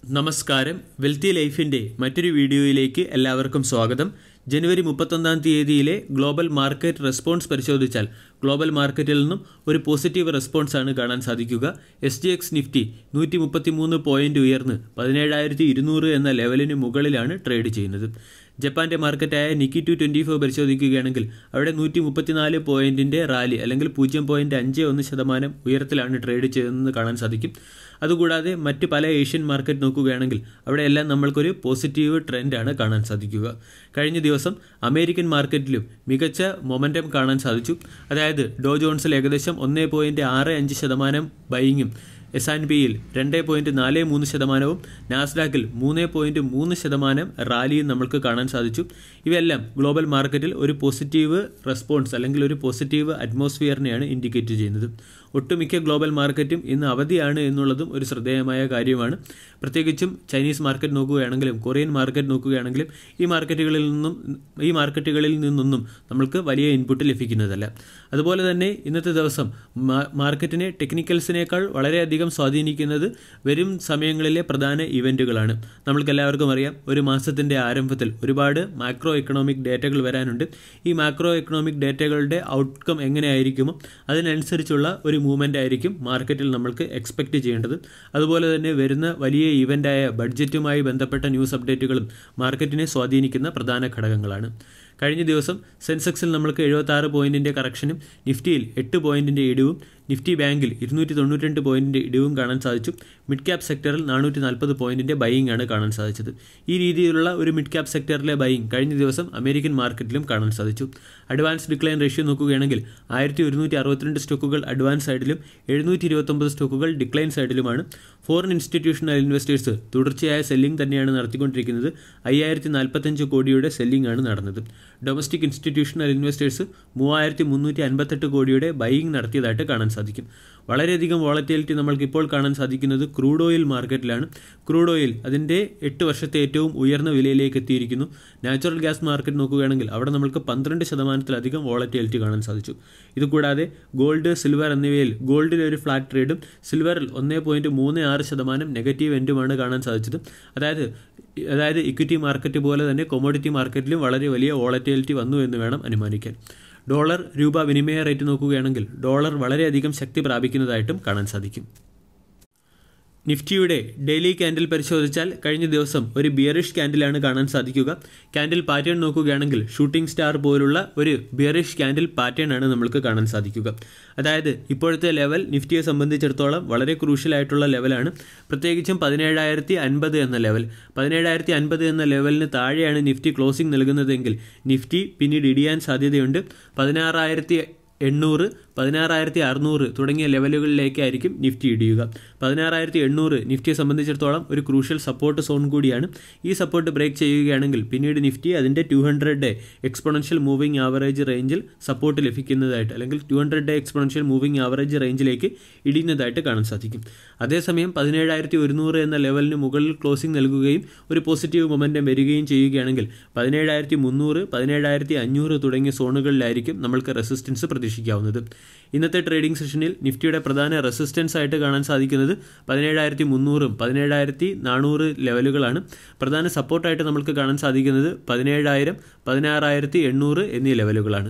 നമസ്കാരം വെൽത്തി ലൈഫിൻ്റെ മറ്റൊരു വീഡിയോയിലേക്ക് എല്ലാവർക്കും സ്വാഗതം ജനുവരി മുപ്പത്തൊന്നാം തീയതിയിലെ ഗ്ലോബൽ മാർക്കറ്റ് റെസ്പോൺസ് പരിശോധിച്ചാൽ ഗ്ലോബൽ മാർക്കറ്റിൽ നിന്നും ഒരു പോസിറ്റീവ് റെസ്പോൺസ് ആണ് കാണാൻ സാധിക്കുക എസ് ജി എക്സ് നിഫ്റ്റി നൂറ്റി മുപ്പത്തി മൂന്ന് പോയിന്റ് ഉയർന്ന് പതിനേഴായിരത്തി ഇരുന്നൂറ് എന്ന ലെവലിന് മുകളിലാണ് ട്രേഡ് ചെയ്യുന്നത് ജപ്പാന്റെ മാർക്കറ്റായ നിക്കി ടു ട്വൻറ്റി ഫോർ പരിശോധിക്കുകയാണെങ്കിൽ അവിടെ നൂറ്റി മുപ്പത്തിനാല് പോയിന്റിന്റെ റാലി അല്ലെങ്കിൽ പൂജ്യം പോയിന്റ് അഞ്ച് ഒന്ന് ശതമാനം ഉയരത്തിലാണ് ട്രേഡ് ചെയ്യുന്നത് കാണാൻ സാധിക്കും അതുകൂടാതെ മറ്റ് പല ഏഷ്യൻ മാർക്കറ്റ് നോക്കുകയാണെങ്കിൽ അവിടെയെല്ലാം നമ്മൾക്കൊരു പോസിറ്റീവ് ട്രെൻഡാണ് കാണാൻ സാധിക്കുക കഴിഞ്ഞ ദിവസം അമേരിക്കൻ മാർക്കറ്റിലും മികച്ച മൊമെൻറ്റം കാണാൻ സാധിച്ചു അതായത് ഡോ ജോൺസിൽ ഏകദേശം ഒന്നേ പോയിന്റ് ആറ് അഞ്ച് ശതമാനം ബൈങ്ങും എസ് ആൻഡ് പിയിൽ രണ്ട് പോയിന്റ് നാല് മൂന്ന് ശതമാനവും നാസ്ഡാക്കിൽ മൂന്ന് പോയിന്റ് മൂന്ന് ശതമാനം റാലിയും നമ്മൾക്ക് കാണാൻ സാധിച്ചു ഇവയെല്ലാം ഗ്ലോബൽ മാർക്കറ്റിൽ ഒരു പോസിറ്റീവ് റെസ്പോൺസ് അല്ലെങ്കിൽ ഒരു പോസിറ്റീവ് അറ്റ്മോസ്ഫിയറിനെയാണ് ഇൻഡിക്കേറ്റ് ചെയ്യുന്നത് ഒട്ടുമിക്ക ഗ്ലോബൽ മാർക്കറ്റും ഇന്ന് അവധിയാണ് എന്നുള്ളതും ഒരു ശ്രദ്ധേയമായ കാര്യമാണ് പ്രത്യേകിച്ചും ചൈനീസ് മാർക്കറ്റ് നോക്കുകയാണെങ്കിലും കൊറിയൻ മാർക്കറ്റ് നോക്കുകയാണെങ്കിലും ഈ മാർക്കറ്റുകളിൽ നിന്നും ഈ മാർക്കറ്റുകളിൽ നിന്നൊന്നും നമ്മൾക്ക് വലിയ ഇൻപുട്ട് ലഭിക്കുന്നതല്ല അതുപോലെ തന്നെ ഇന്നത്തെ ദിവസം മാർക്കറ്റിനെ ടെക്നിക്കൽസിനേക്കാൾ വളരെയധികം സ്വാധീനിക്കുന്നത് വരും സമയങ്ങളിലെ പ്രധാന ഇവൻറ്റുകളാണ് നമ്മൾക്ക് എല്ലാവർക്കും അറിയാം ഒരു മാസത്തിൻ്റെ ആരംഭത്തിൽ ഒരുപാട് മാക്രോ എക്കണോമിക് ഡേറ്റകൾ വരാനുണ്ട് ഈ മാക്രോ എക്കണോമിക് ഡേറ്റകളുടെ ഔട്ട്കം എങ്ങനെയായിരിക്കുമോ അതിനനുസരിച്ചുള്ള ഒരു മൂവ്മെൻ്റ് ആയിരിക്കും മാർക്കറ്റിൽ നമ്മൾക്ക് എക്സ്പെക്റ്റ് ചെയ്യേണ്ടത് അതുപോലെ തന്നെ വരുന്ന വലിയ ഇവൻ്റായ ബഡ്ജറ്റുമായി ബന്ധപ്പെട്ട ന്യൂസ് അപ്ഡേറ്റുകളും മാർക്കറ്റിനെ സ്വാധീനിക്കുന്ന പ്രധാന ഘടകങ്ങളാണ് കഴിഞ്ഞ ദിവസം സെൻസെക്സിൽ നമ്മൾക്ക് എഴുപത്തി ആറ് പോയിന്റിന്റെ കറക്ഷനും നിഫ്റ്റിയിൽ എട്ട് പോയിന്റിന്റെ ഇടിവും നിഫ്റ്റി ബാങ്കിൽ ഇരുന്നൂറ്റി തൊണ്ണൂറ്റി പോയിന്റിന്റെ ഇടിവും കാണാൻ സാധിച്ചു മിഡ് ക്യാപ് സെക്ടറിൽ നാനൂറ്റി നാൽപ്പത് പോയിന്റിന്റെ ബൈയിങ് ആണ് കാണാൻ സാധിച്ചത് ഈ രീതിയിലുള്ള ഒരു മിഡ് ക്യാപ് സെക്ടറിലെ ബൈയിങ് കഴിഞ്ഞ ദിവസം അമേരിക്കൻ മാർക്കറ്റിലും കാണാൻ സാധിച്ചു അഡ്വാൻസ് ഡിക്ലൈൻ റേഷ്യോ നോക്കുകയാണെങ്കിൽ ആയിരത്തി ഒരുന്നൂറ്റി അറുപത്തിരണ്ട് സ്റ്റോക്കുകൾ അഡ്വാൻസ് സൈഡിലും എഴുന്നൂറ്റി ഇരുപത്തൊമ്പത് സ്റ്റോക്കുകൾ ഡിക്ലൈൻ സൈഡിലുമാണ് ഫോറിൻ ഇൻസ്റ്റിറ്റ്യൂഷണൽ ഇൻവെസ്റ്റേഴ്സ് തുടർച്ചയായ സെല്ലിംഗ് തന്നെയാണ് നടത്തിക്കൊണ്ടിരിക്കുന്നത് അയ്യായിരത്തി നാൽപ്പത്തഞ്ച് കോടിയുടെ സെല്ലിംഗ് ആണ് നടന്നത് ഡൊമസ്റ്റിക് ഇൻസ്റ്റിറ്റ്യൂഷണൽ ഇൻവെസ്റ്റേഴ്സ് മൂവായിരത്തി മുന്നൂറ്റി അൻപത്തെട്ട് കോടിയുടെ ബൈയിങ് നടത്തിയതായിട്ട് കാണാൻ സാധിക്കും വളരെയധികം വോളറ്റിലിറ്റി നമ്മൾക്ക് ഇപ്പോൾ കാണാൻ സാധിക്കുന്നത് ക്രൂഡ് ഓയിൽ മാർക്കറ്റിലാണ് ക്രൂഡ് ഓയിൽ അതിൻ്റെ എട്ട് വർഷത്തെ ഏറ്റവും ഉയർന്ന വിലയിലേക്ക് എത്തിയിരിക്കുന്നു നാച്ചുറൽ ഗ്യാസ് മാർക്കറ്റ് നോക്കുകയാണെങ്കിൽ അവിടെ നമ്മൾക്ക് പന്ത്രണ്ട് ശതമാനത്തിലധികം വോളറ്റിലിറ്റി കാണാൻ സാധിച്ചു ഇതുകൂടാതെ ഗോൾഡ് സിൽവർ എന്നിവയിൽ ഗോൾഡിൽ ഒരു ഫ്ലാറ്റ് ട്രേഡും സിൽവറിൽ ഒന്നേ പോയിന്റ് മൂന്ന് ആറ് ശതമാനം നെഗറ്റീവ് എൻഡുമാണ് കാണാൻ സാധിച്ചത് അതായത് അതായത് ഇക്വിറ്റി മാർക്കറ്റ് പോലെ തന്നെ കൊമോഡിറ്റി മാർക്കറ്റിലും വളരെ വലിയ വോളറ്റിലിറ്റി വന്നു എന്ന് വേണം അനുമാനിക്കാൻ ഡോളർ രൂപ വിനിമയ റേറ്റ് നോക്കുകയാണെങ്കിൽ ഡോളർ വളരെയധികം ശക്തി പ്രാപിക്കുന്നതായിട്ടും കാണാൻ സാധിക്കും നിഫ്റ്റിയുടെ ഡെയിലി ക്യാൻഡിൽ പരിശോധിച്ചാൽ കഴിഞ്ഞ ദിവസം ഒരു ബിയറിഷ് ക്യാൻഡിലാണ് കാണാൻ സാധിക്കുക ക്യാൻഡിൽ പാറ്റേൺ നോക്കുകയാണെങ്കിൽ ഷൂട്ടിംഗ് സ്റ്റാർ പോലുള്ള ഒരു ബിയറിഷ് ക്യാൻഡിൽ പാറ്റേൺ ആണ് നമ്മൾക്ക് കാണാൻ സാധിക്കുക അതായത് ഇപ്പോഴത്തെ ലെവൽ നിഫ്റ്റിയെ സംബന്ധിച്ചിടത്തോളം വളരെ ക്രൂഷ്യൽ ആയിട്ടുള്ള ലെവലാണ് പ്രത്യേകിച്ചും പതിനേഴായിരത്തി അൻപത് എന്ന ലെവൽ പതിനേഴായിരത്തി അൻപത് എന്ന ലെവലിന് താഴെയാണ് നിഫ്റ്റി ക്ലോസിംഗ് നൽകുന്നതെങ്കിൽ നിഫ്റ്റി പിന്നീട് ഇടിയാൻ സാധ്യതയുണ്ട് പതിനാറായിരത്തി എണ്ണൂറ് പതിനാറായിരത്തി അറുന്നൂറ് തുടങ്ങിയ ലെവലുകളിലേക്കായിരിക്കും നിഫ്റ്റി ഇടിയുക പതിനാറായിരത്തി എണ്ണൂറ് നിഫ്റ്റിയെ സംബന്ധിച്ചിടത്തോളം ഒരു ക്രൂഷ്യൽ സപ്പോർട്ട് സോൺ കൂടിയാണ് ഈ സപ്പോർട്ട് ബ്രേക്ക് ചെയ്യുകയാണെങ്കിൽ പിന്നീട് നിഫ്റ്റി അതിൻ്റെ two hundred day exponential moving average റേഞ്ചിൽ സപ്പോർട്ട് ലഭിക്കുന്നതായിട്ട് അല്ലെങ്കിൽ two hundred day exponential moving average റേഞ്ചിലേക്ക് ഇടിയുന്നതായിട്ട് കാണാൻ സാധിക്കും അതേസമയം പതിനേഴായിരത്തി ഒരുന്നൂറ് എന്ന ലെവലിന് മുകളിൽ ക്ലോസിംഗ് നൽകുകയും ഒരു പോസിറ്റീവ് മൊമെൻറ്റം വരികയും ചെയ്യുകയാണെങ്കിൽ പതിനേഴായിരത്തി മുന്നൂറ് പതിനേഴായിരത്തി അഞ്ഞൂറ് തുടങ്ങിയ സോണുകളിലായിരിക്കും നമ്മൾക്ക് റെസിസ്റ്റൻസ് പ്രതീക്ഷിക്കാവുന്നത് ഇന്നത്തെ ട്രേഡിംഗ് സെഷനിൽ നിഫ്റ്റിയുടെ പ്രധാന റെസിസ്റ്റൻസ് ആയിട്ട് കാണാൻ സാധിക്കുന്നത് പതിനേഴായിരത്തി മുന്നൂറും പതിനേഴായിരത്തി നാനൂറ് ലെവലുകളാണ് പ്രധാന സപ്പോർട്ടായിട്ട് നമുക്ക് കാണാൻ സാധിക്കുന്നത് പതിനേഴായിരം പതിനാറായിരത്തി എണ്ണൂറ് എന്നീ ലെവലുകളാണ്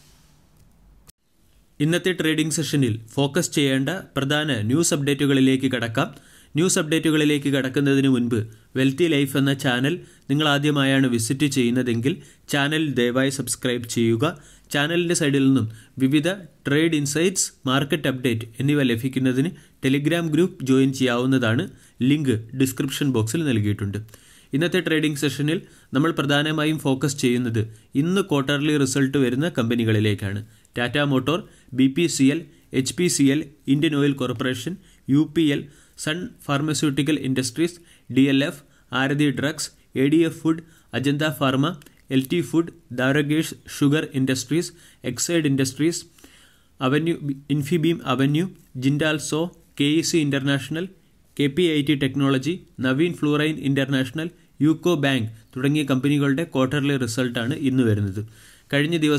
ഇന്നത്തെ ട്രേഡിംഗ് സെഷനിൽ ഫോക്കസ് ചെയ്യേണ്ട പ്രധാന ന്യൂസ് അപ്ഡേറ്റുകളിലേക്ക് കടക്കാം ന്യൂസ് അപ്ഡേറ്റുകളിലേക്ക് കടക്കുന്നതിന് മുൻപ് വെൽത്തി ലൈഫ് എന്ന ചാനൽ നിങ്ങൾ ആദ്യമായാണ് വിസിറ്റ് ചെയ്യുന്നതെങ്കിൽ ചാനൽ ദയവായി സബ്സ്ക്രൈബ് ചെയ്യുക ചാനലിൻ്റെ സൈഡിൽ നിന്നും വിവിധ ട്രേഡ് ഇൻസൈറ്റ്സ് മാർക്കറ്റ് അപ്ഡേറ്റ് എന്നിവ ലഭിക്കുന്നതിന് ടെലിഗ്രാം ഗ്രൂപ്പ് ജോയിൻ ചെയ്യാവുന്നതാണ് ലിങ്ക് ഡിസ്ക്രിപ്ഷൻ ബോക്സിൽ നൽകിയിട്ടുണ്ട് ഇന്നത്തെ ട്രേഡിംഗ് സെഷനിൽ നമ്മൾ പ്രധാനമായും ഫോക്കസ് ചെയ്യുന്നത് ഇന്ന് ക്വാർട്ടർലി റിസൾട്ട് വരുന്ന കമ്പനികളിലേക്കാണ് Tata motor B P C L H P C L Indian oil corporation U P L sun pharmaceutical industries D L F Aarti drugs A D F food Ajanta pharma L T food ദാരഗേഷ് sugar industries Exide industries avenue Infibeam avenue Jindal saw K E C international K P I T technology Naveen fluorine international UCO bank തുടങ്ങിയ കമ്പനികളുടെ quarterly റിസൾട്ടാണ് ഇന്ന് വരുന്നത് കഴിഞ്ഞ ദിവസം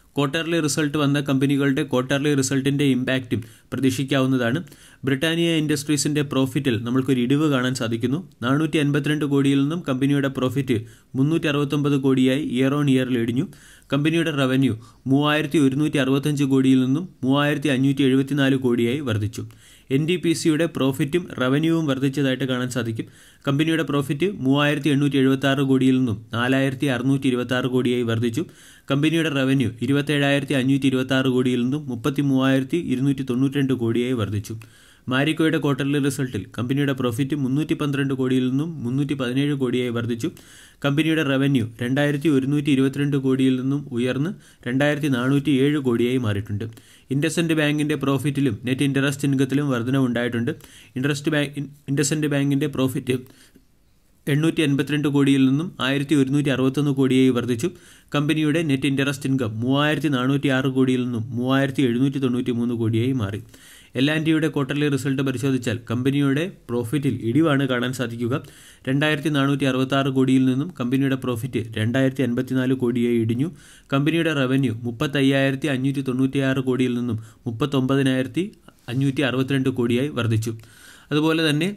quarterly result വന്ന കമ്പനികളുടെ ക്വാർട്ടർലി റിസൾട്ടിൻ്റെ ഇമ്പാക്റ്റും പ്രതീക്ഷിക്കാവുന്നതാണ് ബ്രിട്ടാനിയ ഇൻഡസ്ട്രീസിൻ്റെ പ്രോഫിറ്റിൽ നമ്മൾക്കൊരു ഇടിവ് കാണാൻ സാധിക്കുന്നു നാനൂറ്റി അൻപത്തിരണ്ട് കോടിയിൽ നിന്നും കമ്പനിയുടെ പ്രോഫിറ്റ് മുന്നൂറ്റി അറുപത്തൊമ്പത് കോടിയായി ഇയർ ഓൺ ഇയറിൽ ഇടിഞ്ഞു കമ്പനിയുടെ റവന്യൂ മൂവായിരത്തി ഒരുന്നൂറ്റി അറുപത്തഞ്ച് കോടിയിൽ നിന്നും മൂവായിരത്തി അഞ്ഞൂറ്റി എഴുപത്തിനാല് കോടിയായി വർദ്ധിച്ചു എൻ ഡി പി സിയുടെ പ്രോഫിറ്റും റവന്യൂവും വർദ്ധിച്ചതായിട്ട് കാണാൻ സാധിക്കും കമ്പനിയുടെ പ്രോഫിറ്റ് മൂവായിരത്തി എണ്ണൂറ്റി എഴുപത്തി ആറ് കോടിയിൽ നിന്നും നാലായിരത്തി അറുന്നൂറ്റി ഇരുപത്തി ആറ് കോടിയായി വർദ്ധിച്ചു കമ്പനിയുടെ റവന്യൂ ഇരുപത്തേഴായിരത്തി അഞ്ഞൂറ്റി ഇരുപത്തി ആറ് കോടിയിൽ നിന്നും മുപ്പത്തി മൂവായിരത്തി ഇരുന്നൂറ്റി തൊണ്ണൂറ്റി രണ്ട് കോടിയായി വർദ്ധിച്ചു മാരിക്കോയുടെ ക്വാർട്ടർലി റിസൾട്ടിൽ കമ്പനിയുടെ പ്രോഫിറ്റ് മുന്നൂറ്റി പന്ത്രണ്ട് കോടിയിൽ നിന്നും മുന്നൂറ്റി പതിനേഴ് കോടിയായി വർദ്ധിച്ചു കമ്പനിയുടെ റവന്യൂ രണ്ടായിരത്തി ഒരുന്നൂറ്റി ഇരുപത്തിരണ്ട് കോടിയിൽ നിന്നും ഉയർന്ന് രണ്ടായിരത്തി നാനൂറ്റി ഏഴ് കോടിയായി മാറിയിട്ടുണ്ട് ഇൻഡസൻഡ് ബാങ്കിൻ്റെ പ്രോഫിറ്റിലും നെറ്റ് ഇൻട്രസ്റ്റ് ഇൻകത്തിലും വർധനവുണ്ടായിട്ടുണ്ട് ഇൻട്രസ്റ്റ് ബാങ്ക് ഇൻഡസൻഡ് ബാങ്കിൻ്റെ പ്രോഫിറ്റ് എണ്ണൂറ്റി എൺപത്തിരണ്ട് കോടിയിൽ നിന്നും ആയിരത്തി ഒരുന്നൂറ്റി അറുപത്തൊന്ന് കോടിയായി വർദ്ധിച്ചു കമ്പനിയുടെ നെറ്റ് ഇൻട്രസ്റ്റ് ഇൻകം മൂവായിരത്തി നാനൂറ്റി ആറ് കോടിയിൽ നിന്നും മൂവായിരത്തി എഴുന്നൂറ്റി തൊണ്ണൂറ്റി മൂന്ന് കോടിയായി മാറി എൽ ആൻഡ് ടിയുടെ ക്വാർട്ടർലി റിസൾട്ട് പരിശോധിച്ചാൽ കമ്പനിയുടെ പ്രോഫിറ്റിൽ ഇടിവാണ് കാണാൻ സാധിക്കുക രണ്ടായിരത്തി നാനൂറ്റി അറുപത്തി ആറ് കോടിയിൽ നിന്നും കമ്പനിയുടെ പ്രോഫിറ്റ് രണ്ടായിരത്തി അൻപത്തിനാല് കോടിയായി ഇടിഞ്ഞു കമ്പനിയുടെ റവന്യൂ മുപ്പത്തയ്യായിരത്തി അഞ്ഞൂറ്റി തൊണ്ണൂറ്റിയാറ് കോടിയിൽ നിന്നും മുപ്പത്തൊമ്പതിനായിരത്തി അഞ്ഞൂറ്റി അറുപത്തിരണ്ട് കോടിയായി വർദ്ധിച്ചു അതുപോലെ തന്നെ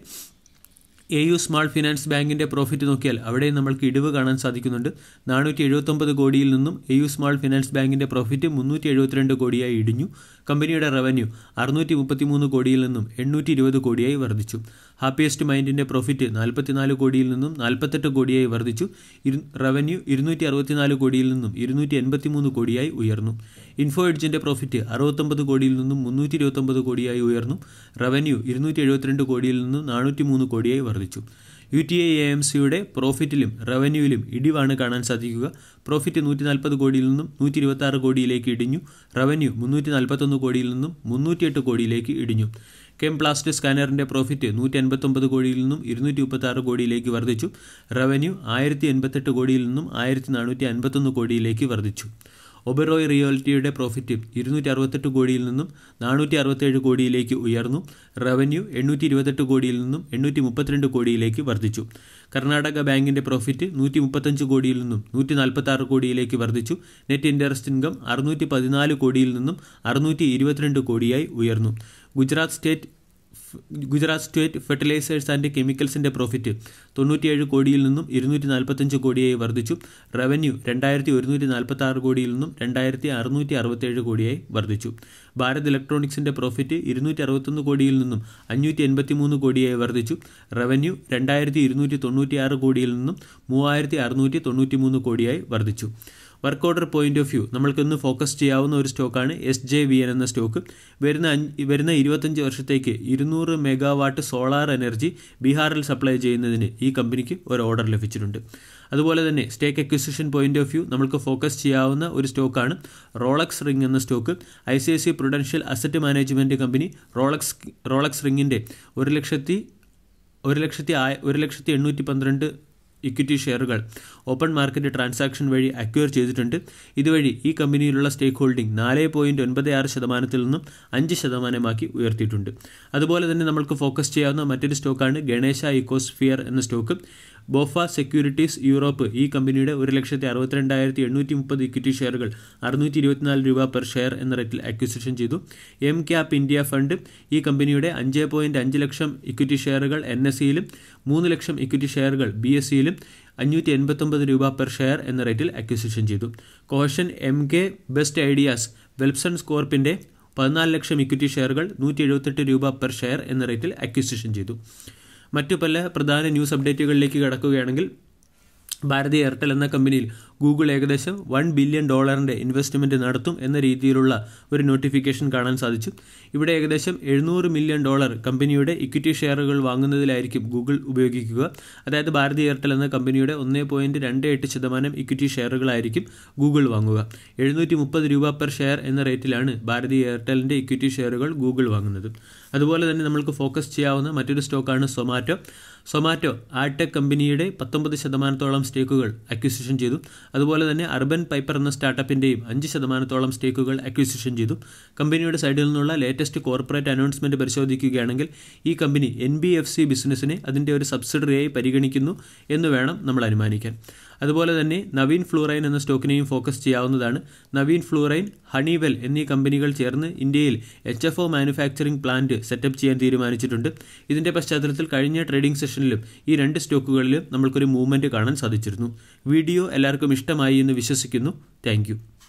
എ യു സ്മാൾ ഫിനാൻസ് ബാങ്കിൻ്റെ പ്രോഫിറ്റ് നോക്കിയാൽ അവിടെയും നമ്മൾക്ക് ഇടിവ് കാണാൻ സാധിക്കുന്നുണ്ട് നാനൂറ്റി എഴുപത്തൊമ്പത് കോടിയിൽ നിന്നും എ യു സ്മാൾ ഫിനാൻസ് ബാങ്കിൻ്റെ പ്രോഫിറ്റ് മുന്നൂറ്റി എഴുപത്തിരണ്ട് കോടിയായി ഇടിഞ്ഞു കമ്പനിയുടെ റവന്യൂ അറുന്നൂറ്റി മുപ്പത്തിമൂന്ന് കോടിയിൽ നിന്നും എണ്ണൂറ്റി ഇരുപത് കോടിയായി വർദ്ധിച്ചു ഹാപ്പിയസ്റ്റ് മൈൻഡിൻ്റെ പ്രോഫിറ്റ് നാൽപ്പത്തിനാല് കോടിയിൽ നിന്നും നാൽപ്പത്തെട്ട് കോടിയായി വർദ്ധിച്ചു ഇരു റവന്യൂ ഇരുന്നൂറ്റി അറുപത്തിനാല് കോടിയിൽ നിന്നും ഇരുന്നൂറ്റി എൺപത്തിമൂന്ന് കോടിയായി ഉയർന്നു ഇൻഫോ എഡ്ജിൻ്റെ പ്രോഫിറ്റ് അറുപത്തൊമ്പത് കോടിയിൽ നിന്നും മുന്നൂറ്റി ഇരുപത്തൊമ്പത് കോടിയായി ഉയർന്നു റവന്യൂ ഇരുന്നൂറ്റി എഴുപത്തിരണ്ട് കോടിയിൽ നിന്നും നാനൂറ്റി മൂന്ന് കോടിയായി വർദ്ധിച്ചു U T I A M സിയുടെ പ്രോഫിറ്റിലും റവന്യൂവിലും ഇടിവാണ് കാണാൻ സാധിക്കുക പ്രോഫിറ്റ് നൂറ്റി നാൽപ്പത് കോടിയിൽ നിന്നും നൂറ്റി ഇരുപത്തി ആറ് കോടിയിലേക്ക് ഇടിഞ്ഞു റവന്യൂ മുന്നൂറ്റി നാൽപ്പത്തൊന്ന് കോടിയിൽ നിന്നും മുന്നൂറ്റിയെട്ട് കോടിയിലേക്ക് ഇടിഞ്ഞു കെം പ്ലാസ്റ്റ് സ്കാനറിൻ്റെ പ്രോഫിറ്റ് നൂറ്റി എൺപത്തൊമ്പത് കോടിയിൽ നിന്നും ഇരുന്നൂറ്റി മുപ്പത്തി ആറ് കോടിയിലേക്ക് വർദ്ധിച്ചു റവന്യൂ ആയിരത്തി എൺപത്തെട്ട് കോടിയിൽ നിന്നും ആയിരത്തി നാനൂറ്റി അൻപത്തൊന്ന് കോടിയിലേക്ക് വർദ്ധിച്ചു ഒബറോയ് റിയാലിറ്റിയുടെ പ്രോഫിറ്റ് ഇരുന്നൂറ്റി അറുപത്തെട്ട് കോടിയിൽ നിന്നും നാനൂറ്റി അറുപത്തേഴ് കോടിയിലേക്ക് ഉയർന്നു റവന്യൂ എണ്ണൂറ്റി ഇരുപത്തെട്ട് കോടിയിൽ നിന്നും എണ്ണൂറ്റി മുപ്പത്തിരണ്ട് കോടിയിലേക്ക് വർദ്ധിച്ചു കർണാടക ബാങ്കിൻ്റെ പ്രോഫിറ്റ് നൂറ്റി മുപ്പത്തഞ്ച് കോടിയിൽ നിന്നും നൂറ്റി നാൽപ്പത്തി ആറ് കോടിയിലേക്ക് വർദ്ധിച്ചു നെറ്റ് ഇൻട്രസ്റ്റ് ഇൻകം അറുന്നൂറ്റി പതിനാല് കോടിയിൽ നിന്നും അറുന്നൂറ്റി ഇരുപത്തിരണ്ട് കോടിയായി ഉയർന്നു Gujarat state Gujarat state fertilisers and കെമിക്കൽസിൻ്റെ പ്രോഫിറ്റ് തൊണ്ണൂറ്റിയേഴ് കോടിയിൽ നിന്നും ഇരുന്നൂറ്റി നാൽപ്പത്തഞ്ച് കോടിയായി വർദ്ധിച്ചു റവന്യൂ രണ്ടായിരത്തി ഒരുന്നൂറ്റി നാൽപ്പത്തി ആറ് കോടിയിൽ നിന്നും രണ്ടായിരത്തി അറുന്നൂറ്റി അറുപത്തേഴ് കോടിയായി വർദ്ധിച്ചു ഭാരത് ഇലക്ട്രോണിക്സിൻ്റെ പ്രോഫിറ്റ് ഇരുന്നൂറ്റി അറുപത്തൊന്ന് കോടിയിൽ നിന്നും അഞ്ഞൂറ്റി എൺപത്തി മൂന്ന് കോടിയായി വർദ്ധിച്ചു റവന്യൂ രണ്ടായിരത്തി ഇരുന്നൂറ്റി തൊണ്ണൂറ്റിയാറ് കോടിയിൽ നിന്നും മൂവായിരത്തി അറുന്നൂറ്റി തൊണ്ണൂറ്റി മൂന്ന് കോടിയായി വർദ്ധിച്ചു work order point of view നമ്മൾക്കിന്ന് focus ചെയ്യാവുന്ന ഒരു സ്റ്റോക്കാണ് എസ് ജെ വി എൻ എന്ന സ്റ്റോക്ക് വരുന്ന അഞ്ച് വരുന്ന ഇരുപത്തഞ്ച് വർഷത്തേക്ക് ഇരുന്നൂറ് മെഗാവാട്ട് സോളാർ എനർജി ബീഹാറിൽ സപ്ലൈ ചെയ്യുന്നതിന് ഈ കമ്പനിക്ക് ഒരു ഓർഡർ ലഭിച്ചിട്ടുണ്ട് അതുപോലെ തന്നെ സ്റ്റേക്ക് അക്വിസിഷൻ പോയിന്റ് ഓഫ് വ്യൂ നമുക്ക് ഫോക്കസ് ചെയ്യാവുന്ന ഒരു സ്റ്റോക്കാണ് റോളക്സ് റിംഗ് എന്ന stock I C I C Prudential asset management company Rolex Rolex റിങ്ങിൻ്റെ ഒരു ലക്ഷത്തി ഒരു ലക്ഷത്തി ആ ഒരു ലക്ഷത്തി എണ്ണൂറ്റി പന്ത്രണ്ട് ഇക്വിറ്റി ഷെയറുകൾ ഓപ്പൺ മാർക്കറ്റ് ട്രാൻസാക്ഷൻ വഴി അക്വയർ ചെയ്തിട്ടുണ്ട് ഇതുവഴി ഈ കമ്പനിയിലുള്ള സ്റ്റേക്ക് ഹോൾഡിംഗ് നാല് പോയിൻറ്റ് ഒൻപത് ആറ് ശതമാനത്തിൽ നിന്നും അഞ്ച് ശതമാനമാക്കി ഉയർത്തിയിട്ടുണ്ട് അതുപോലെ തന്നെ നമ്മൾക്ക് ഫോക്കസ് ചെയ്യാവുന്ന മറ്റൊരു സ്റ്റോക്കാണ് ഗണേശ ഇക്കോസ്ഫിയർ എന്ന സ്റ്റോക്ക് ബോഫ സെക്യൂരിറ്റീസ് യൂറോപ്പ് ഈ കമ്പനിയുടെ ഒരു ലക്ഷത്തി അറുപത്തിരണ്ടായിരത്തി എണ്ണൂറ്റി മുപ്പത് ഇക്വിറ്റി ഷെയറുകൾ അറുന്നൂറ്റി ഇരുപത്തിനാല് രൂപ പെർ ഷെയർ എന്ന റേറ്റിൽ അക്വിസിഷൻ ചെയ്തു എം ക്യാപ് ഇന്ത്യ ഫണ്ട് ഈ കമ്പനിയുടെ അഞ്ച് പോയിൻറ്റ് അഞ്ച് ലക്ഷം ഇക്വിറ്റി ഷെയറുകൾ എൻ എസ് സിയിലും മൂന്ന് ലക്ഷം ഇക്വിറ്റി ഷെയറുകൾ ബി എസ് സിയിലും അഞ്ഞൂറ്റി എൺപത്തൊമ്പത് രൂപ പെർ ഷെയർ എന്ന റേറ്റിൽ അക്വിസിഷൻ ചെയ്തു caution M K best ideas Welspun സ്കോർപ്പിൻ്റെ പതിനാല് ലക്ഷം ഇക്വിറ്റി ഷെയറുകൾ നൂറ്റി എഴുപത്തെട്ട് രൂപ പെർ ഷെയർ എന്ന റേറ്റിൽ അക്വിസിഷൻ ചെയ്തു മറ്റു പല പ്രധാന ന്യൂസ് അപ്ഡേറ്റുകളിലേക്ക് കടക്കുകയാണെങ്കിൽ ഭാരതി എയർടെൽ എന്ന കമ്പനിയിൽ ഗൂഗിൾ ഏകദേശം വൺ ബില്യൺ ഡോളറിൻ്റെ ഇൻവെസ്റ്റ്മെൻറ്റ് നടത്തും എന്ന രീതിയിലുള്ള ഒരു നോട്ടിഫിക്കേഷൻ കാണാൻ സാധിച്ചു ഇവിടെ ഏകദേശം എഴുന്നൂറ് മില്യൺ ഡോളർ കമ്പനിയുടെ ഇക്വിറ്റി ഷെയറുകൾ വാങ്ങുന്നതിലായിരിക്കും ഗൂഗിൾ ഉപയോഗിക്കുക അതായത് ഭാരതി എയർടെൽ എന്ന കമ്പനിയുടെ ഒന്ന് പോയിൻറ്റ് രണ്ട് എട്ട് ശതമാനം ഇക്വിറ്റി ഷെയറുകളായിരിക്കും ഗൂഗിൾ വാങ്ങുക എഴുന്നൂറ്റി മുപ്പത് രൂപ പെർ ഷെയർ എന്ന റേറ്റിലാണ് ഭാരതി എയർടെലിൻ്റെ ഇക്വിറ്റി ഷെയറുകൾ ഗൂഗിൾ വാങ്ങുന്നത് അതുപോലെ തന്നെ നമ്മൾക്ക് ഫോക്കസ് ചെയ്യാവുന്ന മറ്റൊരു സ്റ്റോക്കാണ് സൊമാറ്റോ സൊമാറ്റോ ആഡ്ടെക് കമ്പനിയുടെ പത്തൊമ്പത് ശതമാനത്തോളം സ്റ്റേക്കുകൾ അക്വിസിഷൻ ചെയ്തു അതുപോലെ തന്നെ അർബൻ പൈപ്പർ എന്ന സ്റ്റാർട്ടപ്പിൻ്റെയും അഞ്ച് ശതമാനത്തോളം സ്റ്റേക്കുകൾ അക്വിസിഷൻ ചെയ്തു കമ്പനിയുടെ സൈഡിൽ നിന്നുള്ള ലേറ്റസ്റ്റ് കോർപ്പറേറ്റ് അനൗൺസ്മെൻറ്റ് പരിശോധിക്കുകയാണെങ്കിൽ ഈ company N B F C ബിസിനസ്സിനെ അതിൻ്റെ ഒരു സബ്സിഡറിയായി പരിഗണിക്കുന്നു എന്ന് വേണം നമ്മൾ അനുമാനിക്കാൻ അതുപോലെ തന്നെ നവീൻ ഫ്ലൂറൈൻ എന്ന സ്റ്റോക്കിനെയും ഫോക്കസ് ചെയ്യാവുന്നതാണ് നവീൻ ഫ്ലൂറൈൻ ഹണിവെൽ എന്നീ കമ്പനികൾ ചേർന്ന് ഇന്ത്യയിൽ H F O manufacturing plant setup ചെയ്യാൻ തീരുമാനിച്ചിട്ടുണ്ട് ഇതിൻ്റെ പശ്ചാത്തലത്തിൽ കഴിഞ്ഞ ട്രേഡിംഗ് സെഷനിലും ഈ രണ്ട് സ്റ്റോക്കുകളിലും നമ്മൾക്കൊരു മൂവ്മെൻറ്റ് കാണാൻ സാധിച്ചിരുന്നു വീഡിയോ എല്ലാവർക്കും ഇഷ്ടമായി എന്ന് വിശ്വസിക്കുന്നു താങ്ക്